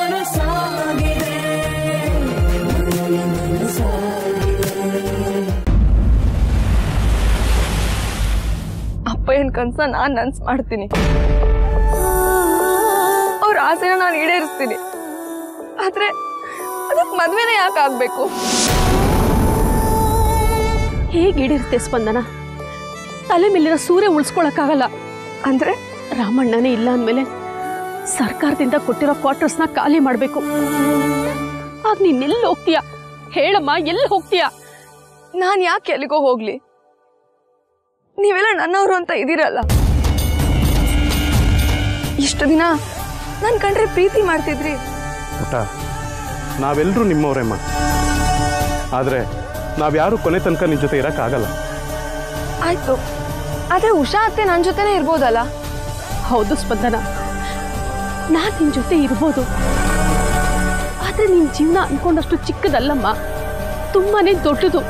ಅಪ್ಪ ಏನ್ ಕನ್ಸ ನಾನ್ ನನ್ಸ್ ಮಾಡ್ತೀನಿ ಅವ್ರ ಆಸೆನ ನಾನು ಈಡೇರಿಸ್ತೀನಿ ಆದ್ರೆ ಅದಕ್ ಮದ್ವೆನೇ ಯಾಕೆ ಆಗ್ಬೇಕು ಹೇಗೆ ಈಡೇರುತ್ತೆ ಸ್ಪಂದನ ತಲೆ ಮೇಲಿನ ಸೂರ್ಯ ಉಳಿಸ್ಕೊಳಕ್ಕಾಗಲ್ಲ ಅಂದ್ರೆ ರಾಮಣ್ಣನೇ ಇಲ್ಲ ಅಂದಮೇಲೆ ಸರ್ಕಾರದಿಂದ ಕೊಟ್ಟಿರೋ ಕ್ವಾರ್ಟರ್ಸ್ನ ಖಾಲಿ ಮಾಡಬೇಕು ಆಗ ನೀನ್ ಎಲ್ಲಿ ಹೋಗ್ತೀಯ ಹೇಳಮ್ಮ ಎಲ್ಲಿ ಹೋಗ್ತೀಯ ನಾನ್ ಯಾಕೆ ಎಲ್ಲಿಗೋ ಹೋಗ್ಲಿ ನೀವೆಲ್ಲ ನನ್ನವರು ಅಂತ ಇದೀರಲ್ಲ ಇಷ್ಟು ದಿನ ನನ್ ಕಂಡ್ರೆ ಪ್ರೀತಿ ಮಾಡ್ತಿದ್ರಿ ಪುಟ್ಟ ನಾವೆಲ್ಲರೂ ನಿಮ್ಮವರೇಮ್ಮ ಆದರೆ ನಾವ್ಯಾರು ಕೊನೆ ತನಕ ನಿನ್ನ ಜೊತೆ ಇರೋಕ್ಕಾಗಲ್ಲ ಆಯ್ತು ಆದ್ರೆ ಉಷಾ ಅತ್ತೆ ನನ್ ಜೊತೆನೇ ಇರ್ಬೋದಲ್ಲ ಹೌದು ಸ್ಪಂದನ ನಾನ್ ನಿನ್ ಜೊತೆ ಇರ್ಬೋದು ಆದ್ರೆ ನಿನ್ ಜೀವನ ಅನ್ಕೊಂಡಷ್ಟು ಚಿಕ್ಕದಲ್ಲಮ್ಮ ತುಂಬಾನೇ ದೊಡ್ಡದು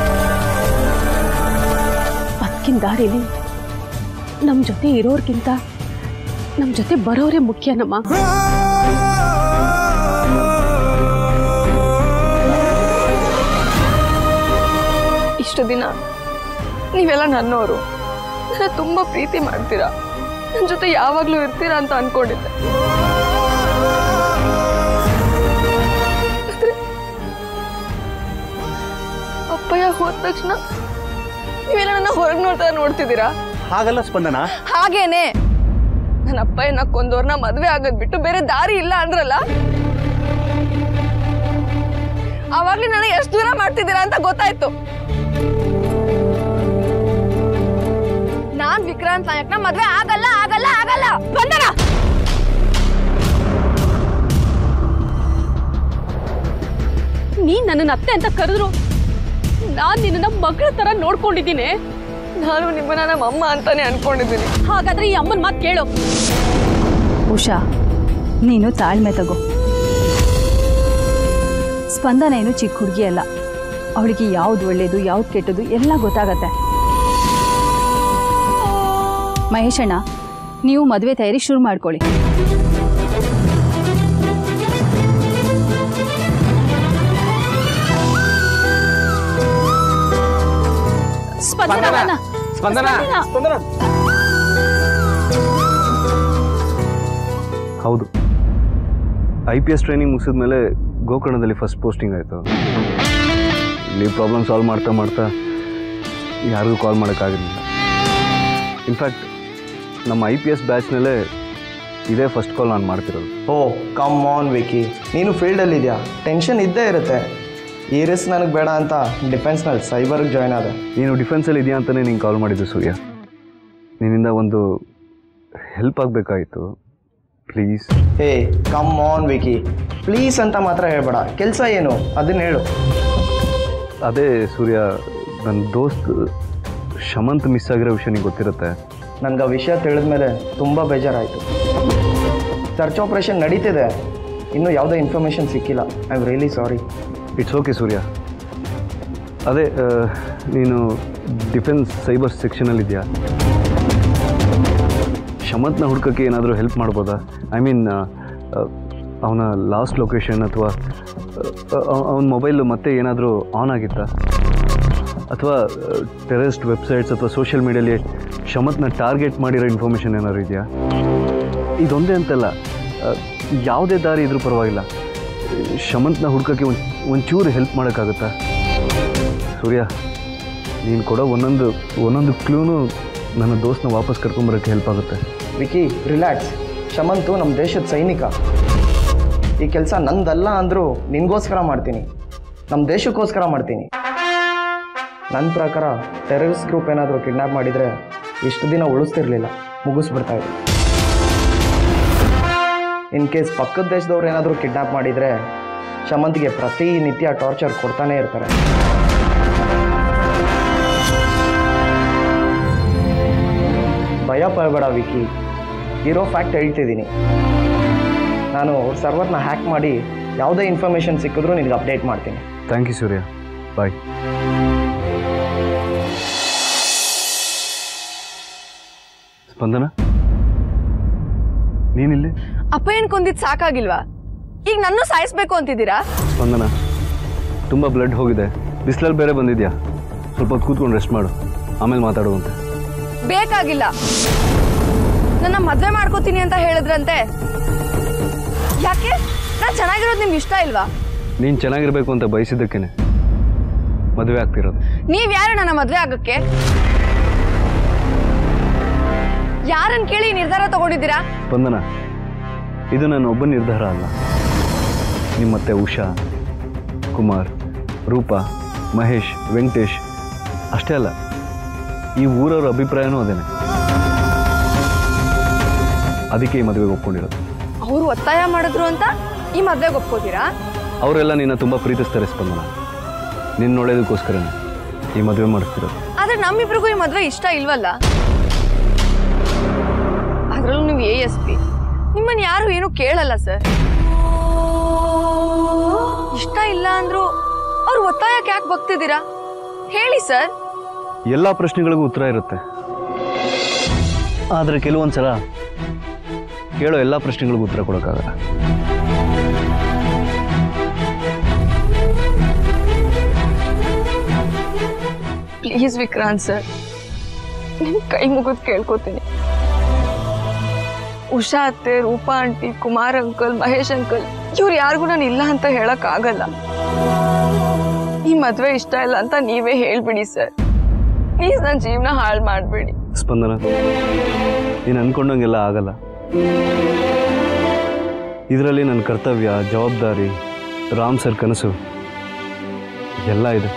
ಬದುಕಿನ ದಾರಿಲಿ ನಮ್ ಜೊತೆ ಇರೋರ್ಗಿಂತ ನಮ್ ಜೊತೆ ಬರೋರೇ ಮುಖ್ಯನಮ್ಮ ಇಷ್ಟು ದಿನ ನೀವೆಲ್ಲ ನನ್ನವರು ನನ್ನ ತುಂಬಾ ಪ್ರೀತಿ ಮಾಡ್ತೀರಾ ನನ್ನ ಜೊತೆ ಯಾವಾಗ್ಲೂ ಇರ್ತೀರಾ ಅಂತ ಅನ್ಕೊಂಡಿದ್ದೆ ಆದ್ರೆ ಅಪ್ಪಯ್ಯ ಹೋದ ತಕ್ಷಣ ನೀವೆಲ್ಲ ನನ್ನ ಹೊರಗೆ ನೋಡ್ತಾ ನೋಡ್ತಿದ್ದೀರಾ ಹಾಗಲ್ಲ ಸ್ಪಂದನ ಹಾಗೇನೆ ನನ್ನ ಅಪ್ಪಯ್ಯನ ಕೊಂದವ್ರನ್ನ ಮದ್ವೆ ಆಗೋದ್ ಬಿಟ್ಟು ಬೇರೆ ದಾರಿ ಇಲ್ಲ ಅಂದ್ರಲ್ಲ ಅವಾಗ್ಲೇ ನನಗೆ ಎಷ್ಟು ದೂರ ಮಾಡ್ತಿದ್ದೀರಾ ಅಂತ ಗೊತ್ತಾಯ್ತು ನಾನ್ ವಿಕ್ರಾಂತ್ ನಾಯಕ್ನ ಮದ್ವೆ ಆಗಲ್ಲ ಆಗಲ್ಲ ಆಗಲ್ಲ ಬಂದನ ನೀನ್ ನನ್ನನ್ನ ಅತ್ತೆ ಅಂತ ಕರೆದ್ರು ನಾನ್ ನಿನ್ನ ಮಗಳ ತರ ನೋಡ್ಕೊಂಡಿದ್ದೀನಿ ನಾನು ನಿಮ್ಮನ್ನ ನಮ್ಮ ಅಮ್ಮ ಅಂತಾನೆ ಅನ್ಕೊಂಡಿದ್ದೀನಿ ಹಾಗಾದ್ರೆ ಈ ಅಮ್ಮನ ಮಾತು ಕೇಳು ಉಷಾ ನೀನು ತಾಳ್ಮೆ ತಗೋ ಸ್ಪಂದನ ಏನು ಚಿಕ್ಕ ಹುಡುಗಿ ಅಲ್ಲ ಅವಳಿಗೆ ಯಾವ್ದು ಒಳ್ಳೇದು ಯಾವ್ದು ಕೆಟ್ಟದು ಎಲ್ಲ ಗೊತ್ತಾಗತ್ತೆ ಮಹೇಶಣ್ಣ ನೀವು ಮದುವೆ ತಯಾರಿ ಶುರು ಮಾಡ್ಕೊಳ್ಳಿ ಸ್ಪಂದನ ಸ್ಪಂದನ ಸ್ಪಂದನ ಹೌದು ಐ ಪಿ ಎಸ್ ಟ್ರೈನಿಂಗ್ ಮುಗಿಸಿದ ಮೇಲೆ ಗೋಕರ್ಣದಲ್ಲಿ ಫಸ್ಟ್ ಪೋಸ್ಟಿಂಗ್ ಆಯಿತು ಇಲ್ಲಿ ಪ್ರಾಬ್ಲಮ್ ಸಾಲ್ವ್ ಮಾಡ್ತಾ ಮಾಡ್ತಾ ಯಾರಿಗೂ ಕಾಲ್ ಮಾಡೋಕ್ಕಾಗಿರಲಿಲ್ಲ ಇನ್ಫ್ಯಾಕ್ಟ್ ನಮ್ಮ ಐ ಪಿ ಎಸ್ ಬ್ಯಾಚ್ನಲ್ಲೇ ಇದೇ ಫಸ್ಟ್ ಕಾಲ್ ನಾನು ಮಾಡ್ತಿರೋದು ಓ ಕಮ್ ಆನ್ ವಿಕಿ ನೀನು ಫೀಲ್ಡಲ್ಲಿದೆಯಾ ಟೆನ್ಷನ್ ಇದ್ದೇ ಇರುತ್ತೆ ಈ ರಿಸ್ಕ್ ನನಗೆ ಬೇಡ ಅಂತ ಡಿಫೆನ್ಸ್ನಲ್ಲಿ ಸೈಬರ್ಗೆ ಜಾಯ್ನ್ ಆದೆ ನೀನು ಡಿಫೆನ್ಸಲ್ಲಿ ಇದೆಯಾ ಅಂತಲೇ ನಿಂಗೆ ಕಾಲ್ ಮಾಡಿದ್ದು ಸೂರ್ಯ ನಿನ್ನಿಂದ ಒಂದು ಹೆಲ್ಪ್ ಆಗಬೇಕಾಯಿತು please hey come on Vicky please ಅಂತ ಮಾತ್ರ ಹೇಳ್ಬೇಡ ಕೆಲಸ ಏನು ಅದನ್ನ ಹೇಳು ಅದೇ ಸೂರ್ಯ ನನ್ನ ದೋಸ್ತ್ ಶಮಂತ್ ಮಿಸ್ ಆಗಿರೋ ವಿಷಯ ನಿಂಗೆ ಗೊತ್ತಿರುತ್ತೆ ನನಗೆ ಆ ವಿಷಯ ತಿಳಿದ್ಮೇಲೆ ತುಂಬ ಬೇಜಾರಾಯಿತು ಸರ್ಚ್ ಆಪ್ರೇಷನ್ ನಡೀತಿದೆ ಇನ್ನೂ ಯಾವುದೇ ಇನ್ಫಾರ್ಮೇಷನ್ ಸಿಕ್ಕಿಲ್ಲ I am really sorry it's okay Surya ಅದೇ ಆ, ನೀನು ಡಿಫೆನ್ಸ್ ಸೈಬರ್ ಸೆಕ್ಷನಲ್ಲಿದೆಯಾ ಶಮಂತ್ನ ಹುಡ್ಕೋಕ್ಕೆ ಏನಾದರೂ ಹೆಲ್ಪ್ ಮಾಡ್ಬೋದಾ ಐ ಮೀನ್ ಅವನ ಲಾಸ್ಟ್ ಲೊಕೇಶನ್ ಅಥವಾ ಅವನ ಮೊಬೈಲು ಮತ್ತೆ ಏನಾದರೂ ಆನ್ ಆಗಿತ್ತಾ ಅಥವಾ ಟೆರರಿಸ್ಟ್ ವೆಬ್ಸೈಟ್ಸ್ ಅಥವಾ ಸೋಷಿಯಲ್ ಮೀಡಿಯಲ್ಲಿ ಶಮಂತ್ನ ಟಾರ್ಗೆಟ್ ಮಾಡಿರೋ ಇನ್ಫಾರ್ಮೇಷನ್ ಏನಾದ್ರು ಇದೆಯಾ ಇದೊಂದೇ ಅಂತಲ್ಲ ಆ, ಯಾವುದೇ ದಾರಿ ಇದ್ರೂ ಪರವಾಗಿಲ್ಲ ಶಮಂತ್ನ ಹುಡ್ಕೋಕ್ಕೆ ಒಂದು ಒಂಚೂರು ಹೆಲ್ಪ್ ಮಾಡೋಕ್ಕಾಗುತ್ತಾ ಸೂರ್ಯ ನೀನು ಕೊಡೋ ಒಂದೊಂದು ಒಂದೊಂದು ಕ್ಲೂನು ನನ್ನ ದೋಸ್ತ್ನ ವಾಪಸ್ ಕರ್ಕೊಂಬರೋಕ್ಕೆ ಹೆಲ್ಪ್ ಆಗುತ್ತೆ ವಿಕಿ ರಿಲ್ಯಾಕ್ಸ್ ಶಮಂತು ನಮ್ಮ ದೇಶದ ಸೈನಿಕ ಈ ಕೆಲಸ ನಂದಲ್ಲ ಅಂದರೂ ನಿನಗೋಸ್ಕರ ಮಾಡ್ತೀನಿ ನಮ್ಮ ದೇಶಕ್ಕೋಸ್ಕರ ಮಾಡ್ತೀನಿ ನನ್ನ ಪ್ರಕಾರ ಟೆರರಿಸ್ಟ್ ಗ್ರೂಪ್ ಏನಾದರೂ ಕಿಡ್ನಾಪ್ ಮಾಡಿದರೆ ಇಷ್ಟು ದಿನ ಉಳಿಸ್ತಿರ್ಲಿಲ್ಲ ಮುಗಿಸ್ಬಿಡ್ತಾ ಇದ್ರು ಇನ್ ಕೇಸ್ ಪಕ್ಕದ ದೇಶದವ್ರು ಏನಾದರೂ ಕಿಡ್ನಾಪ್ ಮಾಡಿದರೆ ಶಮಂತ್ಗೆ ಪ್ರತಿನಿತ್ಯ ಟಾರ್ಚರ್ ಕೊಡ್ತಾನೆ ಇರ್ತಾರೆ ಭಯ ಪಡಬೇಡ ವಿಕಿ ಇರೋ ಫ್ಯಾಕ್ಟ್ ಹೇಳ್ತಿದ್ದೀನಿ ನಾನು ಅವ್ರ ಸರ್ವರ್ನ ಹ್ಯಾಕ್ ಮಾಡಿ ಯಾವುದೇ ಇನ್ಫಾರ್ಮೇಷನ್ ಸಿಕ್ಕಿದ್ರೂ ನಿನಗೆ ಅಪ್ಡೇಟ್ ಮಾಡ್ತೀನಿ ಥ್ಯಾಂಕ್ ಯು ಸೂರ್ಯ ಬಾಯ್ ಸ್ಪಂದನ ನೀನಿಲ್ಲಿ ಅಪ್ಪ ಏನ್ ಕೊಂದಿದ್ ಸಾಕಾಗಿಲ್ವಾ ಈಗ ನನ್ನೂ ಸಾಯಿಸ್ಬೇಕು ಅಂತಿದ್ದೀರಾ ಸ್ಪಂದನ ತುಂಬ ಬ್ಲಡ್ ಹೋಗಿದೆ ಬಿಸಿಲಲ್ಲಿ ಬೇರೆ ಬಂದಿದ್ಯಾ ಸ್ವಲ್ಪ ಹೊತ್ತು ಕೂತ್ಕೊಂಡು ರೆಸ್ಟ್ ಮಾಡು ಆಮೇಲೆ ಮಾತಾಡುವಂತೆ ಬೇಕಾಗಿಲ್ಲ ನನ್ನ ಮದ್ವೆ ಮಾಡ್ಕೋತೀನಿ ಅಂತ ಹೇಳಿದ್ರಂತೆ ಯಾಕೆ ನಾನ್ ಚೆನ್ನಾಗಿರೋದು ನಿಮ್ಗೆ ಇಷ್ಟ ಇಲ್ವಾ ನೀನು ಚೆನ್ನಾಗಿರ್ಬೇಕು ಅಂತ ಬಯಸಿದ್ದಕ್ಕೇನೆ ಮದುವೆ ಆಗ್ತಿರೋದು ನೀವ್ ಯಾರು ನನ್ನ ಮದ್ವೆ ಆಗಕ್ಕೆ ಯಾರನ್ ಕೇಳಿ ಈ ನಿರ್ಧಾರ ತಗೊಂಡಿದ್ದೀರಾ ಸ್ಪಂದನ ಇದು ನನ್ನ ಒಬ್ಬ ನಿರ್ಧಾರ ಅಲ್ಲ ನಿಮ್ಮತ್ತೆ ಉಷಾ ಕುಮಾರ್ ರೂಪಾ ಮಹೇಶ್ ವೆಂಕಟೇಶ್ ಅಷ್ಟೇ ಅಲ್ಲ ಈ ಊರವ್ರ ಅಭಿಪ್ರಾಯನೂ ಅದೇನೆ ಅದಕ್ಕೆ ಈ ಮದುವೆಗೆ ಒಪ್ಕೊಂಡಿರೋದು ಅವ್ರು ಒತ್ತಾಯ ಮಾಡಿದ್ರು ಅಂತ ಈ ಮದ್ವೆಗೆ ಒಪ್ಕೋತೀರಾ ಅವರೆಲ್ಲ ನಿನ್ನ ತುಂಬ ಪ್ರೀತಿಸ್ತಾರೆ ಸ್ಪಂದನ ನಿನ್ನ ನೋಡೋದಕ್ಕೋಸ್ಕರನೇ ಈ ಮದುವೆ ಮಾಡಿಸ್ತಿರೋದು ಆದ್ರೆ ನಮ್ಮಿಬ್ರಿಗೂ ಈ ಮದ್ವೆ ಇಷ್ಟ ಇಲ್ವಲ್ಲ ಅದ್ರಲ್ಲೂ ನೀವು ಎ ಎಸ್ ಪಿ ನಿಮ್ಮನ್ನ ಯಾರು ಏನು ಕೇಳಲ್ಲ ಸರ್ ಇಷ್ಟ ಇಲ್ಲ ಅಂದ್ರು ಅವ್ರು ಒತ್ತಾಯಕ್ಕೆ ಯಾಕೆ ಬಗ್ತಿದ್ದೀರಾ ಹೇಳಿ ಸರ್ ಎಲ್ಲ ಪ್ರಶ್ನೆಗಳಿಗೂ ಉತ್ತರ ಇರುತ್ತೆ ಆದರೆ ಕೆಲವೊಂದು ಸಲ ಕೇಳೋ ಎಲ್ಲ ಪ್ರಶ್ನೆಗಳಿಗೂ ಉತ್ತರ ಕೊಡೋಕ್ಕಾಗಲ್ಲ ಪ್ಲೀಸ್ ವಿಕ್ರಾಂತ್ ಸರ್ ನಿಮ್ ಕೈ ಮುಗಿದು ಕೇಳ್ಕೊತೀನಿ ಉಷಾ ಅತ್ತೆ Roopa aunty Kumar uncle Mahesh uncle ಇವ್ರು ಯಾರಿಗೂ ನಾನು ಇಲ್ಲ ಅಂತ ಹೇಳಕ್ ಆಗಲ್ಲ ಈ ಮದ್ವೆ ಇಷ್ಟ ಇಲ್ಲ ಅಂತ ನೀವೇ ಹೇಳ್ಬಿಡಿ ಸರ್ ಪ್ಲೀಸ್ ನನ್ನ ಜೀವನ ಹಾಳು ಮಾಡಬೇಡಿ ಸ್ಪಂದನ ನೀನು ಅಂದ್ಕೊಂಡಂಗೆಲ್ಲ ಆಗಲ್ಲ ಇದರಲ್ಲಿ ನನ್ನ ಕರ್ತವ್ಯ ಜವಾಬ್ದಾರಿ ರಾಮ್ ಸರ್ ಕನಸು ಎಲ್ಲ ಇದೆ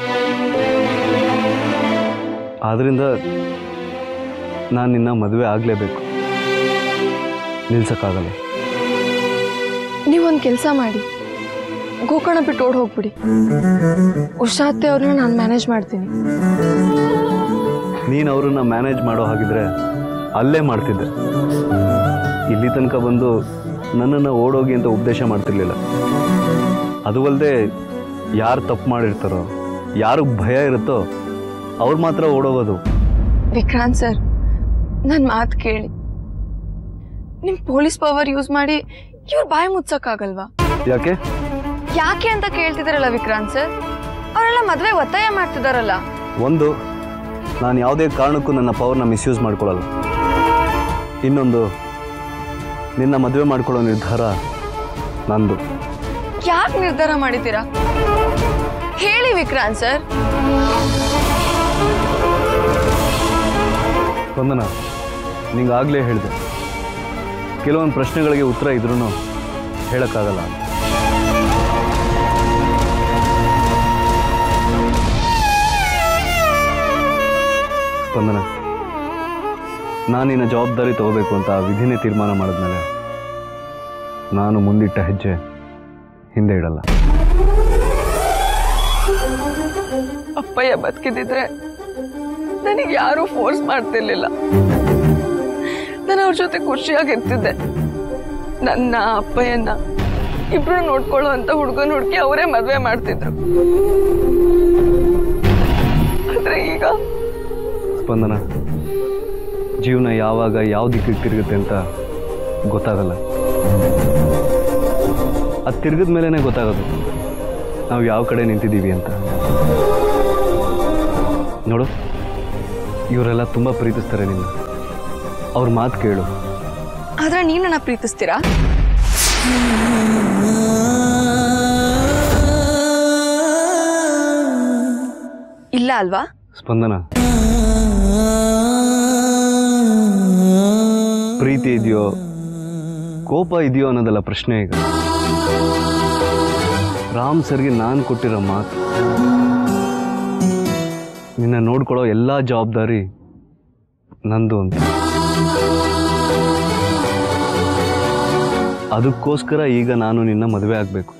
ಆದ್ದರಿಂದ ನಾನು ನಿನ್ನ ಮದುವೆ ಆಗಲೇಬೇಕು ನಿಲ್ಸಕ್ಕಾಗಲ್ಲ ನೀವೊಂದು ಕೆಲಸ ಮಾಡಿ ಗೋಕರ್ಣ ಬಿಟ್ಟು ಓಡ್ ಹೋಗ್ಬಿಡಿ ಉಷಾ ಅತ್ತೆ ಅವ್ರನ್ನ ನಾನು ಮ್ಯಾನೇಜ್ ಮಾಡ್ತೀನಿ ನೀನು ಅವ್ರನ್ನ ಮ್ಯಾನೇಜ್ ಮಾಡೋ ಹಾಗಿದ್ರೆ ಅಲ್ಲೇ ಮಾಡ್ತಿದ್ದೆ ಇಲ್ಲಿ ತನಕ ಬಂದು ನನ್ನನ್ನು ಓಡೋಗಿ ಅಂತ ಉಪದೇಶ ಮಾಡ್ತಿರ್ಲಿಲ್ಲ ಅದು ಅಲ್ಲದೆ ಯಾರು ತಪ್ಪು ಮಾಡಿರ್ತಾರೋ ಯಾರಿಗೆ ಭಯ ಇರುತ್ತೋ ಅವ್ರು ಮಾತ್ರ ಓಡೋಗೋದು ವಿಕ್ರಾಂತ್ ಸರ್ ನನ್ನ ಮಾತು ಕೇಳಿ ನಿಮ್ ಪೊಲೀಸ್ ಪವರ್ ಯೂಸ್ ಮಾಡಿ ಇವ್ರ ಬಾಯಿ ಮುಚ್ಚಕ್ಕಾಗಲ್ವಾ ಯಾಕೆ ಯಾಕೆ ಅಂತ ಕೇಳ್ತಿದಾರಲ್ಲ ವಿಕ್ರಾಂತ್ ಸರ್ ಅವರೆಲ್ಲ ಮದ್ವೆ ಒತ್ತಾಯ ಮಾಡ್ತಿದಾರಲ್ಲ ಒಂದು ನಾನು ಯಾವುದೇ ಕಾರಣಕ್ಕೂ ನನ್ನ ಪವರ್ನ ಮಿಸ್ಯೂಸ್ ಮಾಡ್ಕೊಳ್ಳಲ್ಲ ಇನ್ನೊಂದು ನಿನ್ನ ಮದುವೆ ಮಾಡ್ಕೊಳ್ಳೋ ನಿರ್ಧಾರ ನಂದು ಯಾಕೆ ನಿರ್ಧಾರ ಮಾಡಿದ್ದೀರಾ ಹೇಳಿ ವಿಕ್ರಾಂತ್ ಸರ್ ಸ್ಪಂದನ ನಿಂಗಾಗಲೇ ಹೇಳಿದೆ ಕೆಲವೊಂದು ಪ್ರಶ್ನೆಗಳಿಗೆ ಉತ್ತರ ಇದ್ರೂ ಹೇಳೋಕ್ಕಾಗಲ್ಲ ಅಂತ ಸ್ಪಂದನ ನಾನು ನಿನ್ನ ಜವಾಬ್ದಾರಿ ತಗೋಬೇಕು ಅಂತ ವಿಧಿನೇ ತೀರ್ಮಾನ ಮಾಡಿದ್ಮೇಲೆ ನಾನು ಮುಂದಿಟ್ಟ ಹೆಜ್ಜೆ ಹಿಂದೆ ಇಡಲ್ಲ ಅಪ್ಪಯ್ಯ ಬದುಕಿದ್ರೆ ನನಗೆ ಯಾರೂ ಫೋರ್ಸ್ ಮಾಡ್ತಿರ್ಲಿಲ್ಲ ನಾನು ಅವ್ರ ಜೊತೆ ಖುಷಿಯಾಗಿರ್ತಿದ್ದೆ ನನ್ನ ಅಪ್ಪಯ್ಯನ್ನ ಇಬ್ರು ನೋಡ್ಕೊಳ್ಳೋ ಅಂತ ಹುಡುಗನ ಹುಡುಕಿ ಅವರೇ ಮದ್ವೆ ಮಾಡ್ತಿದ್ರು ಆದ್ರೆ ಈಗ ಸ್ಪಂದನ ಜೀವನ ಯಾವಾಗ ಯಾವ ದಿಕ್ಕಿಗೆ ತಿರುಗುತ್ತೆ ಅಂತ ಗೊತ್ತಾಗಲ್ಲ ಅದು ತಿರುಗಿದ ಮೇಲೇ ಗೊತ್ತಾಗೋದು ನಾವು ಯಾವ ಕಡೆ ನಿಂತಿದ್ದೀವಿ ಅಂತ ನೋಡು ಇವರೆಲ್ಲ ತುಂಬ ಪ್ರೀತಿಸ್ತಾರೆ ನಿನ್ನ ಅವ್ರ ಮಾತು ಕೇಳು ಆದ್ರೆ ನೀನ್ ನನ್ನ ಪ್ರೀತಿಸ್ತೀರಾ ಇಲ್ಲ ಅಲ್ವಾ ಸ್ಪಂದನ ಪ್ರೀತಿ ಇದೆಯೋ ಕೋಪ ಇದೆಯೋ ಅನ್ನೋದಲ್ಲ ಪ್ರಶ್ನೆ ಈಗ ರಾಮ್ ಸರ್ಗೆ ನಾನು ಕೊಟ್ಟಿರೋ ಮಾತು ನಿನ್ನ ನೋಡ್ಕೊಳ್ಳೋ ಎಲ್ಲ ಜವಾಬ್ದಾರಿ ನಂದು ಅಂತ ಅದಕ್ಕೋಸ್ಕರ ಈಗ ನಾನು ನಿನ್ನ ಮದುವೆ ಆಗಬೇಕು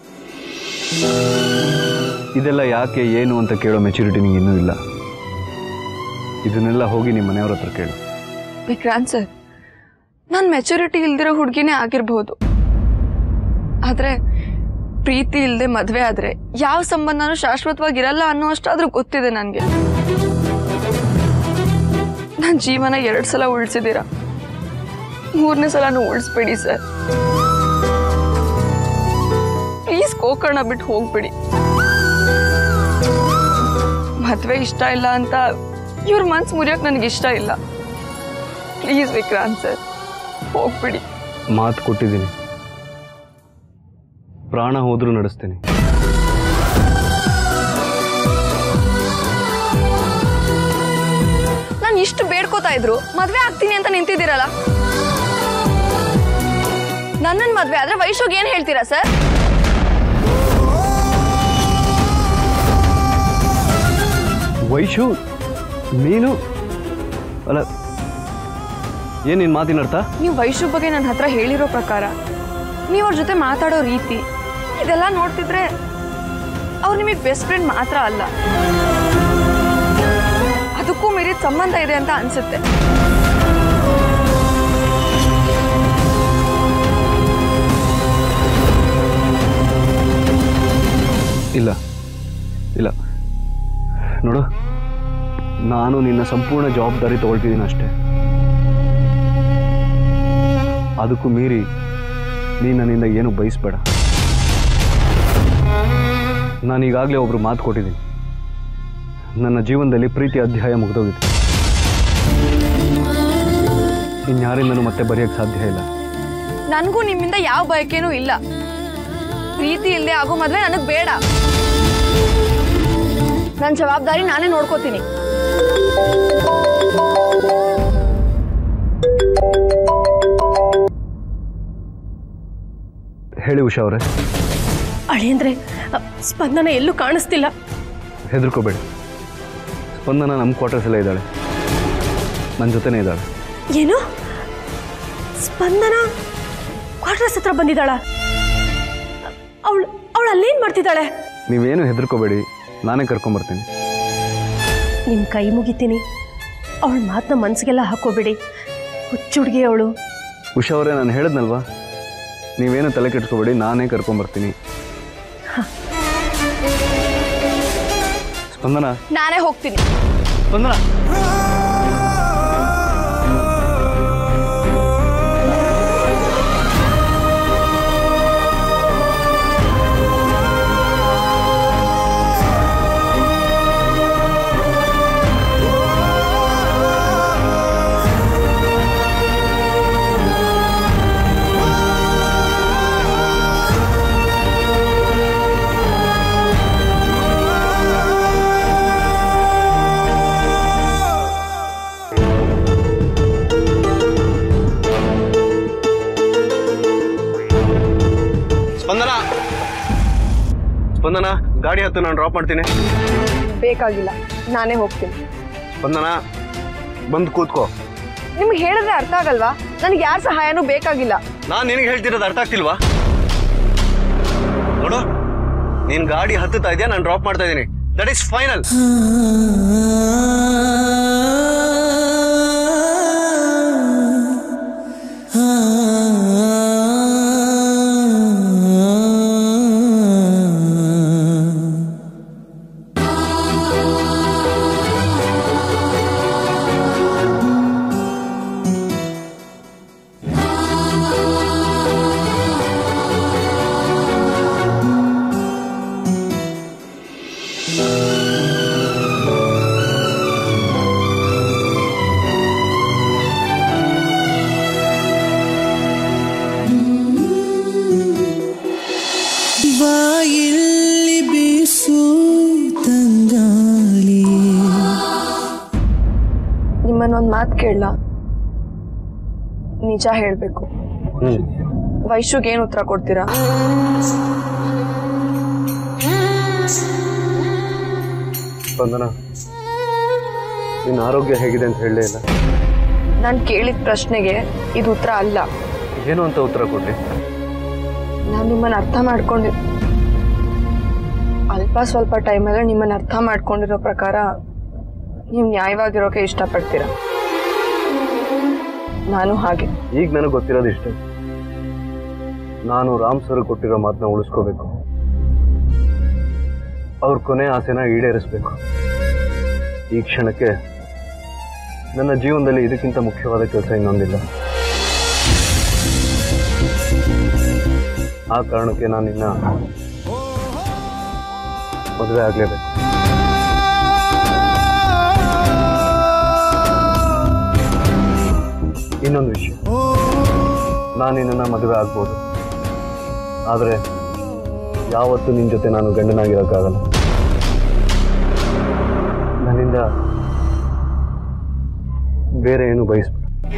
ಇದೆಲ್ಲ ಯಾಕೆ ಏನು ಅಂತ ಕೇಳೋ ಮೆಚುರಿಟಿ ನಿಂಗೆ ಇನ್ನೂ ಇಲ್ಲ ಇದನ್ನೆಲ್ಲ ಹೋಗಿ ನಿಮ್ಮ ಮನೆಯವ್ರ ಹತ್ರ ಕೇಳು ವಿಕ್ರಾಂತ್ ಸರ್ ನಾನು ಮೆಚುರಿಟಿ ಇಲ್ದಿರೋ ಹುಡುಗಿನೇ ಆಗಿರ್ಬೋದು ಆದ್ರೆ ಪ್ರೀತಿ ಇಲ್ಲದೆ ಮದ್ವೆ ಆದ್ರೆ ಯಾವ ಸಂಬಂಧನೂ ಶಾಶ್ವತವಾಗಿರಲ್ಲ ಅನ್ನೋ ಅಷ್ಟಾದ್ರೂ ಗೊತ್ತಿದೆ ನನಗೆ ನನ್ನ ಜೀವನ ಎರಡು ಸಲ ಉಳಿಸಿದ್ದೀರಾ ಮೂರನೇ ಸಲನೂ ಉಳಿಸ್ಬೇಡಿ ಸರ್ ಗೋಕರ್ಣ ಬಿಟ್ಟು ಹೋಗ್ಬಿಡಿ ಮದ್ವೆ ಇಷ್ಟ ಇಲ್ಲ ಅಂತ ಇವ್ರ ಮನ್ಸು ಮುರಿಯೋಕೆ ನನಗೆ ಇಷ್ಟ ಇಲ್ಲ ಪ್ಲೀಸ್ ವಿಕ್ರಾಂತ್ ಸರ್ ಹೋಗ್ಬಿಡಿ ಮಾತು ಕೊಟ್ಟಿದ್ದೀನಿ ಪ್ರಾಣ ಹೋದ್ರೂ ನಡೆಸ್ತೀನಿ ನಾನು ಇಷ್ಟು ಬೇಡ್ಕೋತಾ ಇದ್ರು ಮದ್ವೆ ಆಗ್ತೀನಿ ಅಂತ ನಿಂತಿದ್ದೀರಲ್ಲ ನನ್ನನ್ ಮದ್ವೆ ಆದ್ರೆ ವೈಶೋಗ್ ಏನ್ ಹೇಳ್ತೀರಾ ಸರ್ ವೈಶು ನೀನು ಅಲ್ಲ ಏನು ನಿನ್ನ ಮಾತಿನ ಅರ್ಥ ನೀವು ವೈಶು ಬಗ್ಗೆ ನನ್ನ ಹತ್ರ ಹೇಳಿರೋ ಪ್ರಕಾರ ನೀವು ಅವ್ರ ಜೊತೆ ಮಾತಾಡೋ ರೀತಿ ಇದೆಲ್ಲ ನೋಡ್ತಿದ್ರೆ ಅವ್ರು ನಿಮಗೆ ಬೆಸ್ಟ್ ಫ್ರೆಂಡ್ ಮಾತ್ರ ಅಲ್ಲ ಅದಕ್ಕೂ ಮೀರಿದ ಸಂಬಂಧ ಇದೆ ಅಂತ ಅನ್ಸುತ್ತೆ ಇಲ್ಲ ಇಲ್ಲ ನೋಡು ನಾನು ನಿನ್ನ ಸಂಪೂರ್ಣ ಜವಾಬ್ದಾರಿ ತಗೊಳ್ತಿದ್ದೀನಿ ಅಷ್ಟೇ ಅದಕ್ಕೂ ಮೀರಿ ನೀನು ನನ್ನಿಂದ ಏನು ಬಯಸ್ಬೇಡ ನಾನು ಈಗಾಗಲೇ ಒಬ್ರು ಮಾತು ಕೊಟ್ಟಿದ್ದೀನಿ ನನ್ನ ಜೀವನದಲ್ಲಿ ಪ್ರೀತಿ ಅಧ್ಯಾಯ ಮುಗಿದೋಗಿದೆ ಇನ್ಯಾರಿಂದನೂ ಮತ್ತೆ ಬರೆಯೋಕ್ಕೆ ಸಾಧ್ಯ ಇಲ್ಲ ನನಗೂ ನಿಮ್ಮಿಂದ ಯಾವ ಬಯಕೆನೂ ಇಲ್ಲ ಪ್ರೀತಿ ಇಲ್ಲದೆ ಆಗೋ ಮದ್ವೆ ನನಗೆ ಬೇಡ ನನ್ನ ಜವಾಬ್ದಾರಿ ನಾನೇ ನೋಡ್ಕೋತೀನಿ ಹೇಳಿ ಉಷಾ ಅವರೇ ಅಳಿಯಂದ್ರೆ ಅ, ಸ್ಪಂದನ ಎಲ್ಲೂ ಕಾಣಿಸ್ತಿಲ್ಲ ಹೆದರ್ಕೋಬೇಡಿ ಸ್ಪಂದನ ನಮ್ಮ ಕ್ವಾರ್ಟರ್ಸಲ್ಲೇ ಇದ್ದಾಳೆ ನನ್ನ ಜೊತೆನೇ ಇದ್ದಾಳೆ ಏನು ಸ್ಪಂದನ ಕ್ವಾರ್ಟರ್ಸ್ ಹತ್ರ ಬಂದಿದ್ದಾಳ ಅವಳು ಅವಳು ಅಲ್ಲೇನ್ ಮಾಡ್ತಿದ್ದಾಳೆ ನೀವೇನು ಹೆದರ್ಕೋಬೇಡಿ ನಾನೇ ಕರ್ಕೊಂಬರ್ತೀನಿ ನಿಮ್ ಕೈ ಮುಗಿತೀನಿ ಅವಳ ಮಾತನ್ನ ಮನ್ಸಿಗೆಲ್ಲ ಹಾಕೋಬೇಡಿ ಹುಚ್ಚುಡ್ಗಿ ಅವಳು ಉಷಾ ಅವರೇ ನಾನು ಹೇಳಿದ್ನಲ್ವಾ ನೀವೇನು ತಲೆ ಕೆಡ್ಸ್ಕೋಬೇಡಿ ನಾನೇ ಕರ್ಕೊಂಬರ್ತೀನಿ ಸ್ಪಂದನ ನಾನೇ ಹೋಗ್ತೀನಿ ಸ್ಪಂದನ ಸ್ಪಂದನ ಸ್ಪಂದನ ಗಾಡಿ ಹತ್ತು ನಾನು ಡ್ರಾಪ್ ಮಾಡ್ತೀನಿ ಬೇಕಾಗಿಲ್ಲ ನಾನೇ ಹೋಗ್ತೀನಿ ಸ್ಪಂದನ ಬಂದು ಕೂತ್ಕೋ ನಿಮ್ಗೆ ಹೇಳಿದ್ರೆ ಅರ್ಥ ಆಗಲ್ವಾ ನನಗೆ ಯಾರ ಸಹಾಯನೂ ಬೇಕಾಗಿಲ್ಲ ನಾನು ನಿನಗೆ ಹೇಳ್ತಿರೋದು ಅರ್ಥ ಆಗ್ತಿಲ್ವಾ ನೋಡು ನೀನ್ ಗಾಡಿ ಹತ್ತುತ್ತಾ ಇದೆಯಾ ನಾನು ಡ್ರಾಪ್ ಮಾಡ್ತಾ ಇದ್ದೀನಿ ದಟ್ ಈಸ್ ಫೈನಲ್ ಬಾಯಲ್ಲಿ ಬೀಸು ತಂಗಾಳಿ ನಿಮ್ಮನ್ನೊಂದು ಮಾತು ಕೇಳಲ್ಲ ನಿಜ ಹೇಳಬೇಕು ಹ್ಮ್ ವೈಶುಗೆ ಏನು ಉತ್ತರ ಕೊಡ್ತೀರಾ ಸ್ಪಂದನ ನಿನ್ನ ಆರೋಗ್ಯ ಹೇಗಿದೆ ಅಂತ ಹೇಳಲೇ ಇಲ್ಲ ನಾನು ಕೇಳಿದ ಪ್ರಶ್ನೆಗೆ ಇದು ಉತ್ತರ ಅಲ್ಲ ಏನು ಅಂತ ಉತ್ತರ ಕೊಡ್ಲಿ ನಾನು ನಿಮ್ಮನ್ನು ಅರ್ಥ ಮಾಡ್ಕೊಂಡು ಅಲ್ಪ ಸ್ವಲ್ಪ ಟೈಮಲ್ಲೇ ನಿಮ್ಮನ್ನು ಅರ್ಥ ಮಾಡ್ಕೊಂಡಿರೋ ಪ್ರಕಾರ ನೀವು ನ್ಯಾಯವಾಗಿರೋಕೆ ಇಷ್ಟಪಡ್ತೀರಾ ನಾನು ಹಾಗೆ ಈಗ ನನಗೆ ಗೊತ್ತಿರೋದು ಇಷ್ಟೇ ನಾನು ರಾಮ್ ಸರ್ ಕೊಟ್ಟಿರೋ ಮಾತನ್ನ ಉಳಿಸ್ಕೋಬೇಕು ಅವ್ರ ಕೊನೆ ಆಸೆನ ಈಡೇರಿಸ್ಬೇಕು ಈ ಕ್ಷಣಕ್ಕೆ ನನ್ನ ಜೀವನದಲ್ಲಿ ಇದಕ್ಕಿಂತ ಮುಖ್ಯವಾದ ಕೆಲಸ ಇನ್ನೊಂದಿಲ್ಲ ಆ ಕಾರಣಕ್ಕೆ ನಾನು ನಿನ್ನ ಮದುವೆ ಆಗಲೇಬೇಕು ಇನ್ನೊಂದು ವಿಷಯ ನಾನು ನಿನ್ನನ್ನು ಮದುವೆ ಆಗ್ಬೋದು ಆದರೆ ಯಾವತ್ತೂ ನಿನ್ನ ಜೊತೆ ನಾನು ಗಂಡನಾಗಿರೋಕ್ಕಾಗಲ್ಲ ನನ್ನಿಂದ ಬೇರೆ ಏನು ಬಯಸ್ಬೇಡ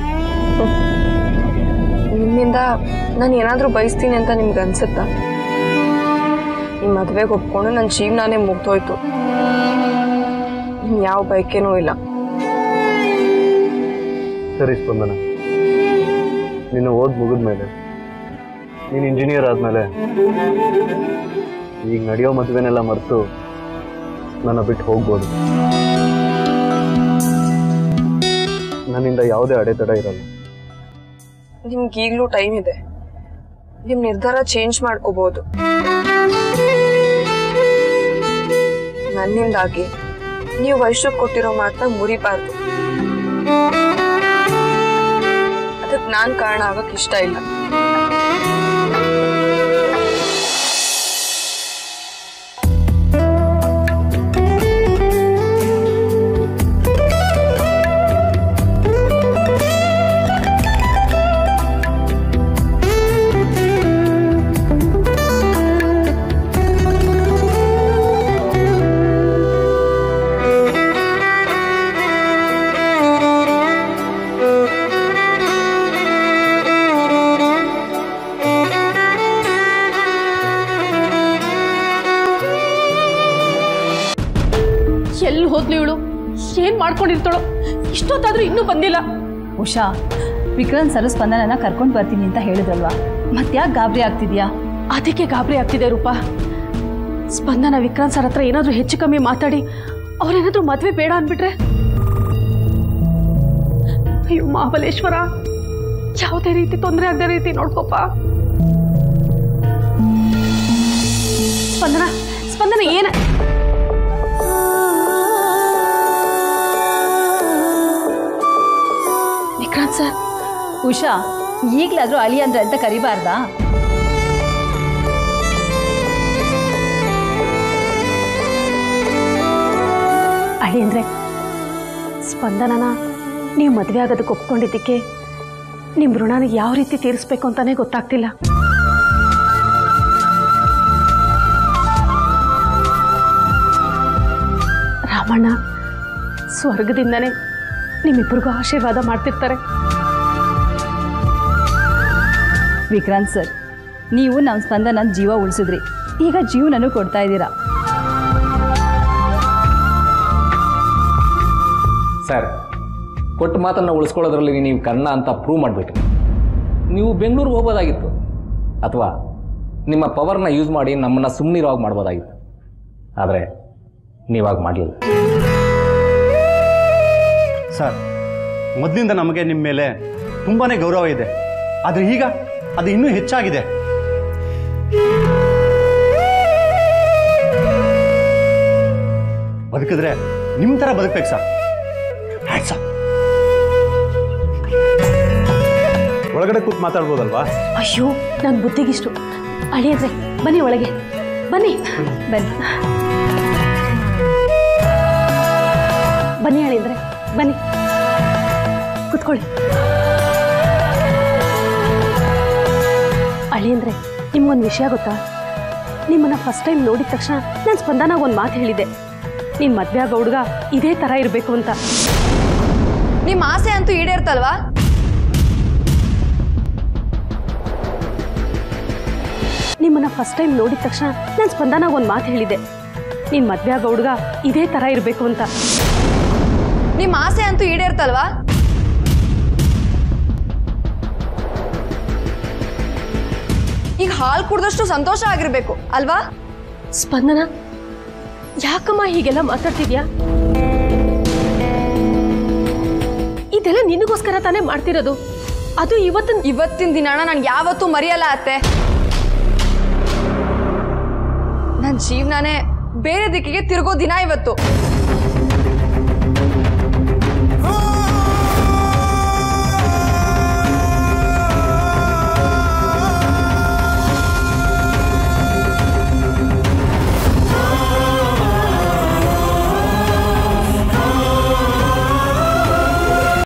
ನಿಮ್ಮಿಂದ ನಾನು ಏನಾದರೂ ಬಯಸ್ತೀನಿ ಅಂತ ನಿಮ್ಗೆ ಅನ್ಸುತ್ತಾ ನಿಮ್ಮ ಮದುವೆಗೆ ಒಪ್ಕೊಂಡು ನನ್ನ ಜೀವನನೇ ಮುಗ್ದೋಯ್ತು ನಿಮ್ ಯಾವ ಬಯಕೆನೂ ಇಲ್ಲ ಸರಿ ಸ್ಪಂದನ ನಿನ್ನ ಓದ್ ಮುಗಿದ ಮೇಲೆ ನೀನು ಇಂಜಿನಿಯರ್ ಆದಮೇಲೆ ಈಗ ನಡೆಯೋ ಮದುವೆನೆಲ್ಲ ಮರೆತು ನನ್ನ ಬಿಟ್ಟು ಹೋಗ್ಬೋದು ನನ್ನಿಂದ ಯಾವುದೇ ಅಡೆತಡೆ ಇರಲ್ಲ ನಿಮ್ಗೆ ಈಗಲೂ ಟೈಮ್ ಇದೆ ನಿಮ್ಮ ನಿರ್ಧಾರ ಚೇಂಜ್ ಮಾಡ್ಕೋಬಹುದು ನನ್ನಿಂದಾಗಿ ನೀವು ವೈಶ್ಯಕ್ಕೆ ಕೊಟ್ಟಿರೋ ಮಾತನ್ನ ಮುರಿಬಾರ್ದು ಅದಕ್ಕೆ ನಾನು ಕಾರಣ ಆಗಕ್ ಇಷ್ಟ ಇಲ್ಲ ಎಲ್ಲಿ ಹೋದ್ಲು ಇವಳು ಏನ್ ಮಾಡ್ಕೊಂಡಿರ್ತಾಳೋ ಇಷ್ಟೊತ್ತಾದ್ರೂ ಇನ್ನೂ ಬಂದಿಲ್ಲ ಉಷಾ ವಿಕ್ರಾಂತ್ ಸರ್ ಸ್ಪಂದನನ ಕರ್ಕೊಂಡು ಬರ್ತೀನಿ ಅಂತ ಹೇಳಿದ್ರಲ್ವಾ ಮತ್ತ್ಯಾಕೆ ಗಾಬರಿ ಆಗ್ತಿದ್ಯಾ ಅದಕ್ಕೆ ಗಾಬರಿ ಆಗ್ತಿದೆ ರೂಪಾ ಸ್ಪಂದನ ವಿಕ್ರಾಂತ್ ಸರ್ ಹತ್ರ ಏನಾದ್ರೂ ಹೆಚ್ಚು ಕಮ್ಮಿ ಮಾತಾಡಿ ಅವ್ರೇನಾದ್ರೂ ಮದ್ವೆ ಬೇಡ ಅಂದ್ಬಿಟ್ರೆ ಅಯ್ಯೋ ಮಹಾಬಲೇಶ್ವರ ಯಾವುದೇ ರೀತಿ ತೊಂದರೆ ಆಗದ ರೀತಿ ನೋಡ್ಕೋಪ ಸ್ಪಂದನ ಸ್ಪಂದನ ಏನ ವಿಕ್ರಾಂತ್ ಸರ್ ಉಷಾ ಈಗಲಾದ್ರೂ ಅಳಿ ಅಂದ್ರೆ ಅಂತ ಕರಿಬಾರ್ದಾ ಅಳಿ ಅಂದ್ರೆ ಸ್ಪಂದನನ ನೀವು ಮದುವೆ ಆಗೋದಕ್ಕೆ ಒಪ್ಕೊಂಡಿದ್ದಕ್ಕೆ ನಿಮ್ಮ ಋಣನ ಯಾವ ರೀತಿ ತೀರಿಸ್ಬೇಕು ಅಂತಾನೆ ಗೊತ್ತಾಗ್ತಿಲ್ಲ ರಾಮಣ್ಣ ಸ್ವರ್ಗದಿಂದನೇ ನಿಮ್ಮಿಬ್ಬರಿಗೂ ಆಶೀರ್ವಾದ ಮಾಡ್ತಿರ್ತಾರೆ ವಿಕ್ರಾಂತ್ ಸರ್ ನೀವು ನಮ್ಮ ಸ್ಪಂದನ ಜೀವ ಉಳಿಸಿದ್ರಿ ಈಗ ಜೀವನನೂ ಕೊಡ್ತಾ ಇದ್ದೀರಾ ಸರ್ ಕೊಟ್ಟ ಮಾತನ್ನು ಉಳಿಸ್ಕೊಳ್ಳೋದ್ರಲ್ಲಿ ನೀವು ಕನ್ನ ಅಂತ ಪ್ರೂವ್ ಮಾಡಿಬಿಟ್ರಿ ನೀವು ಬೆಂಗಳೂರಿಗೆ ಹೋಗ್ಬೋದಾಗಿತ್ತು ಅಥವಾ ನಿಮ್ಮ ಪವರ್ನ ಯೂಸ್ ಮಾಡಿ ನಮ್ಮನ್ನು ಸುಮ್ಮನಿರುವಾಗ ಮಾಡ್ಬೋದಾಗಿತ್ತು ಆದರೆ ನೀವಾಗ ಮಾಡಲಿಲ್ಲ ಸರ್ ಮೊದಲಿಂದ ನಮಗೆ ನಿಮ್ಮ ಮೇಲೆ ತುಂಬಾ ಗೌರವ ಇದೆ ಆದರೆ ಈಗ ಅದು ಇನ್ನೂ ಹೆಚ್ಚಾಗಿದೆ ಬದುಕಿದ್ರೆ ನಿಮ್ಮ ಥರ ಬದುಕ್ಬೇಕು ಸರ್ ಹ್ಯಾಟ್ಸ್ ಆಫ್. ಒಳಗಡೆ ಕೂತ್ ಮಾತಾಡ್ಬೋದಲ್ವಾ ಅಯ್ಯೋ ನನ್ನ ಬುದ್ಧಿಗಿಷ್ಟು ಅಳಿಯದ್ರೆ ಬನ್ನಿ ಒಳಗೆ ಬನ್ನಿ ಬನ್ನಿ ಬನ್ನಿ ಅಳಿಯಂದ್ರೆ ಬನ್ನಿ ಕುತ್ಕೊಳ್ಳಿ ಅಳಿಯಂದ್ರೆ ನಿಮ್ಗೊಂದು ವಿಷಯ ಗೊತ್ತಾ ನಿಮ್ಮನ್ನ ಫಸ್ಟ್ ಟೈಮ್ ನೋಡಿದ ತಕ್ಷಣ ನಾನು ಸ್ಪಂದನಾಗ ಒಂದು ಮಾತು ಹೇಳಿದ್ದೆ ನೀನು ಮದುವೆ ಆಗೋ ಹುಡುಗ ಇದೇ ಥರ ಇರಬೇಕು ಅಂತ ನಿಮ್ಮ ಆಸೆ ಅಂತೂ ಈಡೇರ್ತಲ್ವಾ ನಿಮ್ಮನ್ನ ಫಸ್ಟ್ ಟೈಮ್ ನೋಡಿದ ತಕ್ಷಣ ನಾನು ಸ್ಪಂದನಾಗ ಒಂದು ಮಾತು ಹೇಳಿದ್ದೆ ನೀನು ಮದುವೆ ಆಗೋ ಹುಡುಗ ಇದೇ ಥರ ಇರಬೇಕು ಅಂತ ನಿಮ್ಮ ಆಸೆ ಅಂತೂ ಈಡೇರ್ತಲ್ವಾ ಈಗ ಹಾಲು ಕುಡ್ದಷ್ಟು ಸಂತೋಷ ಆಗಿರ್ಬೇಕು ಅಲ್ವಾ ಸ್ಪಂದನ ಯಾಕಮ್ಮ ಹೀಗೆಲ್ಲ ಮಾತಾಡ್ತಿದ್ಯಾ ಇದೆಲ್ಲ ನಿನಗೋಸ್ಕರ ತಾನೇ ಮಾಡ್ತಿರೋದು ಅದು ಇವತ್ತಿನ ಇವತ್ತಿನ ದಿನಾನ ನಾನು ಯಾವತ್ತೂ ಮರೆಯಲ್ಲ ಅತ್ತೆ ನನ್ನ ಜೀವನನೇ ಬೇರೆ ದಿಕ್ಕಿಗೆ ತಿರುಗೋ ದಿನ ಇವತ್ತು